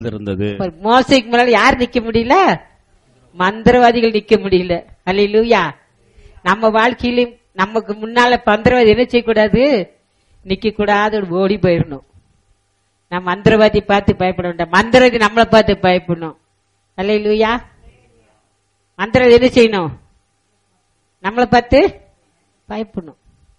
இருந்தது ஒரு மோசைக்கு முன்னால யார் நிக்க முடியல மந்திரவாதிகள் நிக்க முடியல அல்லையா நம்ம வாழ்க்கையிலும் நமக்கு முன்னால மந்திரவாதி என்ன செய்யக்கூடாது நிக்க கூடாது ஓடி போயிடணும் நம்ம மந்திரவாதி பார்த்து பயப்பட வேண்டாம் மந்திரவாதி நம்மளை பார்த்து பயப்படணும் அல்லையா மந்திரவாதி என்ன செய்யணும் நம்மளை பார்த்து பயப்படணும்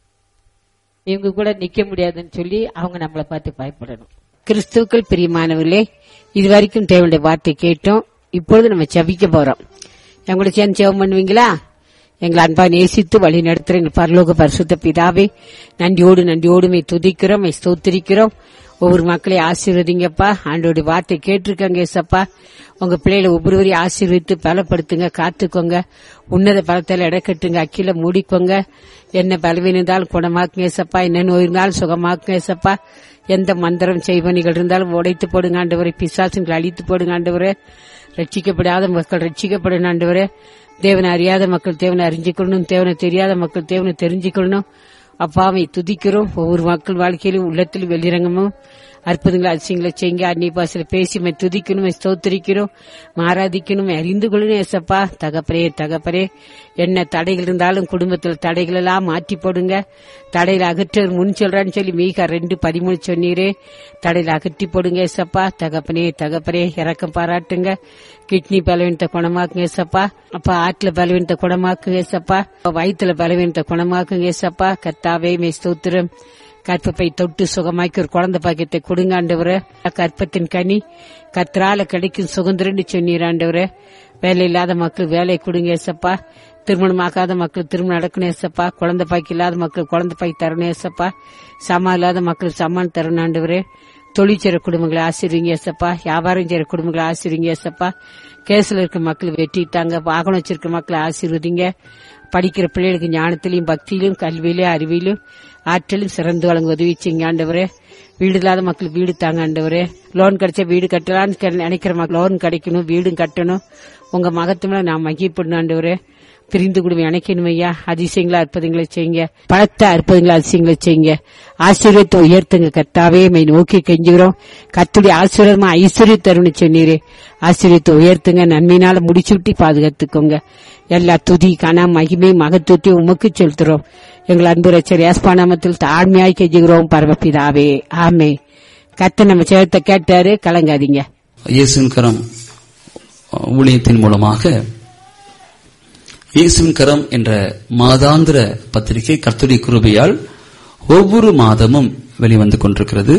இவங்க கூட நிக்க முடியாதுன்னு சொல்லி அவங்க நம்மளை பார்த்து பயப்படணும் கிறிஸ்துக்கள் பிரியமானவர்களே இதுவரைக்கும் தேவனுடைய வார்த்தை கேட்டோம் இப்பொழுது நம்ம செபிக்க போறோம் எங்களோட சேர்ந்து ஜெபம் பண்ணுவீங்களா எங்களை அன்பா நேசித்து வழி நடத்துற எங்கள் பரலோக பரிசுத்த பிதாவே நன்றியோடு நன்றியோடு மை துதிக்கிறோம் மை ஸ்தோத்திரிக்கிறோம் ஒவ்வொரு மக்களை ஆசீர்வதிங்கப்பா ஆண்டோடைய வார்த்தை கேட்டிருக்கங்க ஏசப்பா உங்க பிள்ளைகளை ஒவ்வொருவரையும் ஆசீர்வித்து பலப்படுத்துங்க காத்துக்கோங்க உன்னத பலத்தால இடக்கட்டுங்க அக்கில மூடிக்கோங்க என்ன பலவீனம் இருந்தாலும் குணமாக்குங்க ஏசப்பா என்ன நோய் இருந்தாலும் சுகமாக்குங்க ஏசப்பா எந்த மந்திரம் செய்வனிகள் இருந்தாலும் உடைத்து போடுங்க ஆண்டவரை பிசாசுங்களை அழித்து போடுங்க ஆண்டவரே ரட்சிக்கப்படாத மக்கள் ரட்சிக்கப்படணும் ஆண்டவரே தேவனை அறியாத மக்கள் தேவனை அறிஞ்சுக்கணும் தேவனை தெரியாத மக்கள் தேவனை தெரிஞ்சுக்கணும் அப்பாவை துதிக்கிறோம் ஒவ்வொரு மக்கள் வாழ்க்கையிலும் உள்ளத்திலும் வெளிரங்கமும் அற்புதங்களை அதிசயங்களை செய்யுங்க அந்நிய பாசல பேசி மை துதிக்கணும் மை ஸ்தோத்திரிக்கணும் ஆராதிக்கணும் மை அறிந்து கொள்ளணும் ஏசப்பா தகப்பரே தகப்பரே என்ன தடைகள் இருந்தாலும் குடும்பத்தில் தடைகள் எல்லாம் மாற்றி போடுங்க தடையில அகற்ற முன் சொல்றான்னு சொல்லி மீகா ரெண்டு பதிமூணு சொன்னீரே தடையில அகற்றி போடுங்க ஏசப்பா தகப்பனே தகப்பரே இறக்கம் பாராட்டுங்க கிட்னி பலவீனத்தை குணமாக்குங்க ஏசப்பா அப்பா ஆற்றுல பலவீனத்தை குணமாக்குங்க ஏசப்பா வயிற்றுல பலவீனத்தை குணமாக்குங்க ஏசப்பா கத்தாவே மே ஸ்தோத்திரம் கற்பப்பை தொட்டு சுகமாக்கி ஒரு குழந்தை பாக்கியத்தை கொடுங்க ஆண்டவரே கற்பத்தின் கனி கத்ரால கிடைக்கும் சுதந்திரன்னு சொன்னீர் ஆண்டவரே வேலை இல்லாத மக்கள் வேலை கொடுங்க ஏசப்பா திருமணமாகாத மக்கள் திருமணம் நடக்கணும் ஏசப்பா குழந்தை பாக்கி இல்லாத மக்கள் குழந்தை பாக்கி தரணும் ஏசப்பா சமா இல்லாத மக்கள் சமான் தரணும் ஆண்டவரே தொழிற்சேர குடும்பங்களை ஆசிரியங்க ஏசப்பா வியாபாரம் செய்யற குடும்பங்களை ஆசிரியங்க ஏசப்பா கேஸ்ல இருக்க மக்கள் வெட்டிட்டாங்க வாகனம் வச்சிருக்க மக்களை ஆசீர்வதிங்க படிக்கிற பிள்ளைகளுக்கு ஞானத்திலையும் பக்தியிலும் கல்வியிலும் அறிவிலும் ஆற்றலும் சிறந்து வழங்க உதவி செய்யுங்க ஆண்டவரே வீடு இல்லாத மக்களுக்கு வீடு தாங்க ஆண்டவரே லோன் கிடைச்சா வீடு கட்டலாம்னு கெ- நினைக்கிற மக்கள் லோன் கிடைக்கணும் வீடும் கட்டணும் உங்க மகத்துவம் நான் மகிப்படணும் ஆண்டவரே பிரிந்து குடும்பம் இணைக்கணும் ஐயா அதிசயங்களா அற்புதங்களை செய்யுங்க பலத்த அற்புதங்களா அதிசயங்களை செய்யுங்க ஆசீர்வத்தை உயர்த்துங்க கர்த்தாவே மை நோக்கி கெஞ்சுகிறோம் கத்துடைய ஆசீர்வாதமா ஐஸ்வர்ய தருணம் சொன்னீரே ஆசீர்வத்தை உயர்த்துங்க நன்மையினால முடிச்சுட்டி பாதுகாத்துக்கோங்க எல்லா துதி கன மகிமை மகத்துவத்தையும் உமக்கு செலுத்துறோம் எங்கள் அன்பு ரச்சர் யாஸ்பானாமத்தில் தாழ்மையாய் கெஞ்சுகிறோம் பரமபிதாவே ஆமே கத்து நம்ம சேர்த்த கேட்டாரு கலங்காதீங்க இயேசுவின் கரம் ஊழியத்தின் மூலமாக இயேசுவின் கரம் என்ற மாதாந்திர பத்திரிகை கர்த்தருடைய கிருபையால் ஒவ்வொரு மாதமும் வெளிவந்து கொண்டிருக்கிறது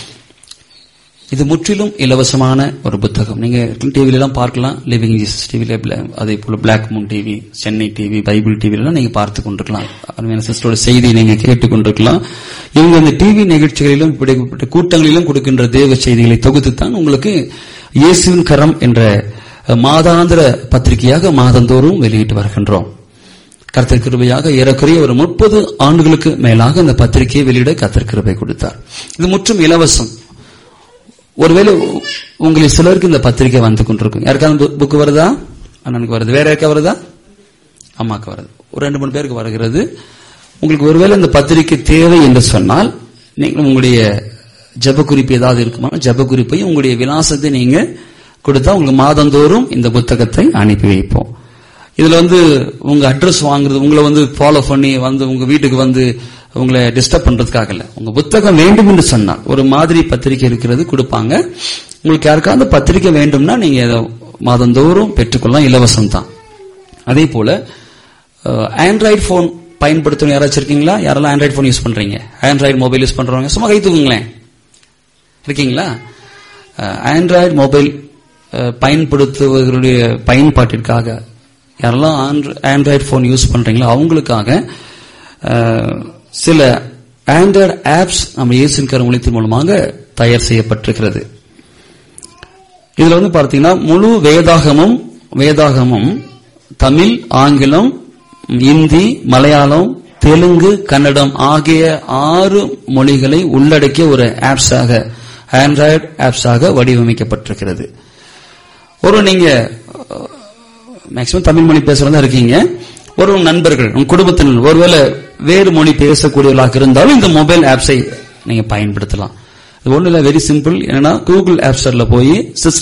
இது முற்றிலும் இலவசமான ஒரு புத்தகம் நீங்க டிவில எல்லாம் பார்க்கலாம் லிவிங் ஜீசஸ் டிவில அதே போல black moon TV Chennai TV Bible TV எல்லாம் நீங்க பார்த்து கொண்டிருக்கலாம் அருமையான சிஸ்டரோட செய்தியை நீங்க கேட்டுக் கொண்டிருக்கலாம் இவங்க இந்த டிவி நிகழ்ச்சிகளிலும் இப்படிப்பட்ட கூட்டங்களிலும் கொடுக்கின்ற தேவ செய்திகளை தொகுத்து தான் உங்களுக்கு இயேசுவின் கரம் என்ற மாதாந்திர பத்திரிகையாக மாதந்தோறும் வெளியிட்டு வருகின்றோம் கர்த்தர் கிருபையாக ஏறக்குறைய ஒரு முப்பது ஆண்டுகளுக்கு மேலாக அந்த பத்திரிகையை வெளியிட கர்த்தர் கிருபை கொடுத்தார் இது முற்றும் இலவசம் ஒருவேளை உ- உங்களில் சிலருக்கு இந்த பத்திரிகை வந்து கொண்டிருக்கும் யாருக்காவது புக் வருதா அண்ணனுக்கு வருது வேற யாருக்கா வருதா அம்மாக்கு வருது ஒரு ரெண்டு மூணு பேருக்கு வருகிறது உங்களுக்கு ஒருவேளை இந்த பத்திரிகை தேவை என்று சொன்னால் நீங்கள் உங்களுடைய ஜப குறிப்பு ஏதாவது இருக்குமா ஜப குறிப்பையும் உங்களுடைய விலாசத்தை நீங்க கொடுத்தா உங்களுக்கு மாதந்தோறும் இந்த புத்தகத்தை அனுப்பி வைப்போம் இதுல வந்து உங்க அட்ரஸ் வாங்குறது உங்களை வந்து ஃபாலோ பண்ணி வந்து உங்க வீட்டுக்கு வந்து உங்களை டிஸ்டர்ப் பண்றதுக்காக இல்ல உங்க புத்தகம் வேண்டும் என்று சொன்னால் ஒரு மாதிரி பத்திரிகை இருக்கிறது கொடுப்பாங்க உங்களுக்கு யாருக்காவது பத்திரிகை வேண்டும்னா நீங்க அதை மாதந்தோறும் பெற்றுக்கொள்ளலாம் இலவசம் தான் அதே போல ஆண்ட்ராய்டு போன் பயன்படுத்தணும் யாராச்சும் இருக்கீங்களா யாரெல்லாம் ஆண்ட்ராய்டு போன் யூஸ் பண்றீங்க ஆண்ட்ராய்டு மொபைல் யூஸ் பண்றவங்க சும்மா கை தூக்குங்களேன் இருக்கீங்களா ஆண்ட்ராய்டு மொபைல் பயன்படுத்துவர்களுடைய பயன்பாட்டிற்காக யாரெல்லாம் ஆண்ட்ராய்டு போன் யூஸ் பண்றீங்களோ அவங்களுக்காக அஹ், சில ஆண்ட்ராய்டு ஆப்ஸ் நம்ம இயேசுவின் கருமொழித்தின் மூலமாக தயார் செய்யப்பட்டிருக்கிறது இதுல வந்து பார்த்தீங்கன்னா முழு வேதாகமும் வேதாகமும் தமிழ் ஆங்கிலம் இந்தி மலையாளம் தெலுங்கு கன்னடம் ஆகிய ஆறு மொழிகளை உள்ளடக்கிய ஒரு ஆப்ஸாக ஆண்ட்ராய்டு ஆப்ஸாக வடிவமைக்கப்பட்டிருக்கிறது ஒரு நீங்க மேக்சிமம் தமிழ் மொழி பேசுறதா இருக்கீங்க ஒரு உங்க நண்பர்கள் உங்க குடும்பத்தினர் ஒருவேளை வேறு மொழி பேசக்கூடியவர்களாக இருந்தாலும் இந்த மொபைல் ஆப்ஸை நீங்க பயன்படுத்தலாம் இது ஒண்ணு இல்ல வெரி சிம்பிள் என்னன்னா கூகுள் ஆப் ஸ்டோர்ல போய்